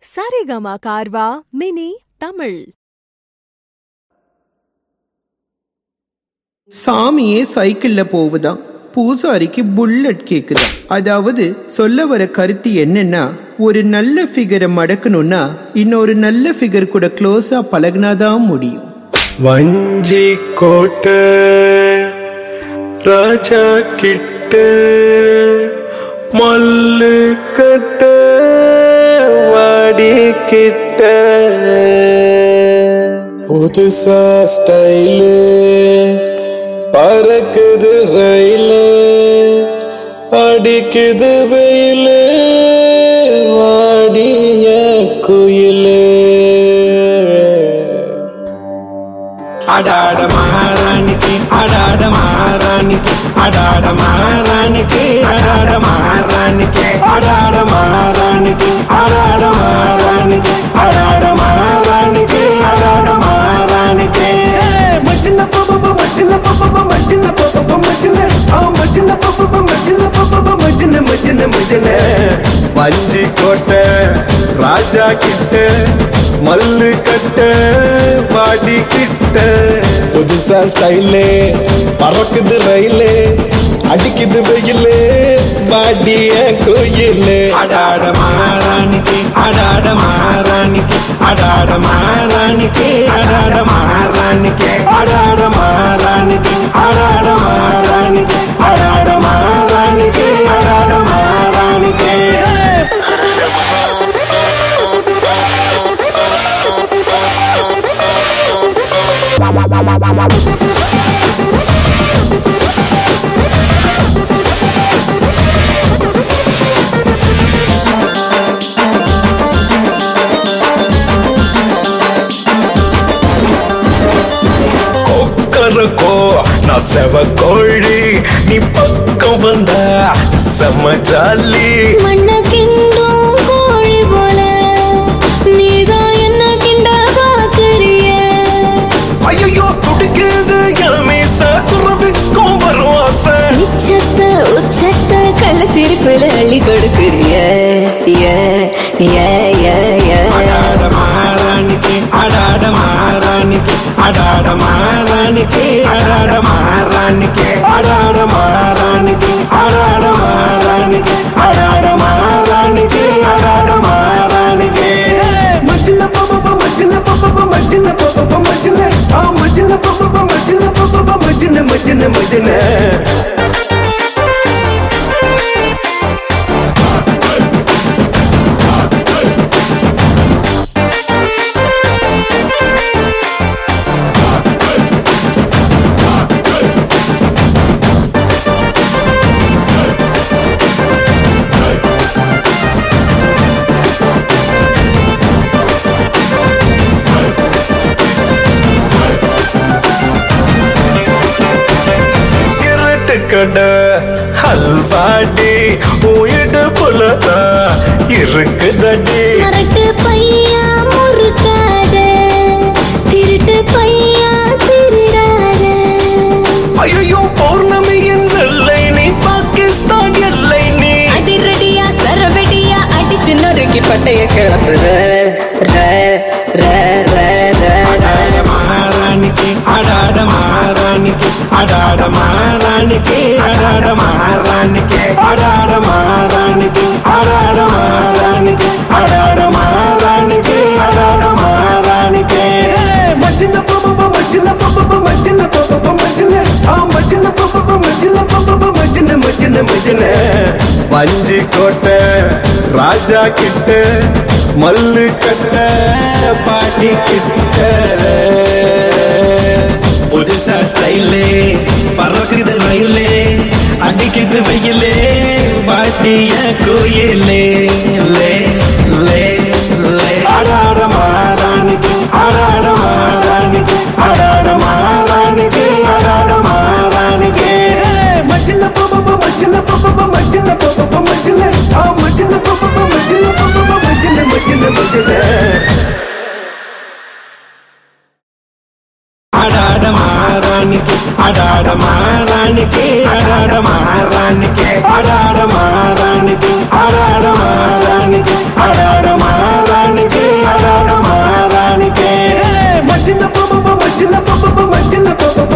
Saregama கார்வா mini Tamil சாமியே சைக்கிள்ல போகுதாம் பூசாரிக்கு bullet கேக்குது அதாவது சொல்ல வர கருத்து என்னன்னா ஒரு நல்ல ஃபிகரை மடக்கணும்னா இன்னொரு நல்ல ஃபிகர் கூட க்ளோஸா பழகினாதான் முடியும் வஞ்சி கோட்டை ராஜா கிட்ட மல்லு கட்ட வாடி கிட்ட புதுசா ஸ்டைலு பறக்குது ரயிலு அடிக்குது வெயிலு வாடிய குயிலு அடாட மாறானிக்கு அடாட மாறானிக்கு அடாட மாறானிக்கு அடாட மாறானிக்கு அடாட மாறானிக்கு அடாட மாறானிக்கு அடாட மாறானிக்கு அடாட மாறானிக்கு மச்சின பப்ப மச்சின பப்ப மச்சின பப்ப மச்சின ஆ மச்சின பப்ப மச்சின பப்ப மச்சின மச்சின மச்சின வஞ்சி கோட்டை ராஜா கிட்ட மல்லு கட்ட வாடி கிட்ட புதுசா ஸ்டைலு பறக்குது ரயிலு அடிக்குது வெயிலு வாடிய கோயிலு அடாட மாறானிக்கு அடாட மாறானிக்கு அடாட மாறானிக்கு அடாட மாறானிக்கு அடாட மாறானிக்கு அடாட மாறானிக்கு அடாட மாறானிக்கு அடாட மாறானிக்கு கொக்கரக்கோ நான் செவ கோழி நீ பக்கம் வந்த செம்ம ஜாலி மண்ண கிண்டும் கோழி போல நீதான் என்ன கிண்ட பாக்குறிய ஐயோ துடிக்குது எமேச துறவிக்கும் வரும் ஆசை நிச்சத்த உச்சத்த கள்ளச்சிரிப்புல அள்ளி கொடுக்குறிய ஏ ஏ ஏ ஏ அடாட மாறானிக்கு அடாட மாறானிக்கு அடாட மாறானிக்கு அடாட மாறானிக்கு அடாட மாறானிக்கு அடாட மாறானிக்கு அடாட மாறானிக்கு அடாட மாறானிக்கு மச்சின பப்ப மச்சின பப்ப மச்சின பப்ப மச்சின ஆ மச்சின பப்ப மச்சின பப்ப மச்சின மச்சின மச்சின இருட்டு கடை ஹல்வாடி உயிடு புலதான் இருக்குதடி மரட்டு பையா முறுக்காத திருட்டு பையா திருடாத ஐயோ பௌர்ணமியின் வெள்ளை நீ பாகிஸ்தான் எல்லை நீ அதிரடியா சரவெடியா அடிச்சு நொறுக்கி பட்டைய கிளப்புற ர ர ர ர அடாட மாறானிக்கு அடாட மாறானிக்கு அடாட மாறானிக்கு அடாட மாறானிக்கு அடாட மாறானிக்கு அடாட மாறானிக்கு அடாட மாறானிக்கு அடாட மாறானிக்கு மச்சின பப்ப மச்சின பப்ப மச்சின பப்ப மச்சின ஆ மச்சின பப்ப மச்சின பப்ப மச்சின மச்சின மச்சின வஞ்சி கோட்டை ராஜா கிட்ட மல்லு கட்ட பாட்டி கிட்ட புதுசா ஸ்டைலு பறக்குது ரயிலு அடிக்குது வெயிலு பாட்டிய கோயிலே லே லே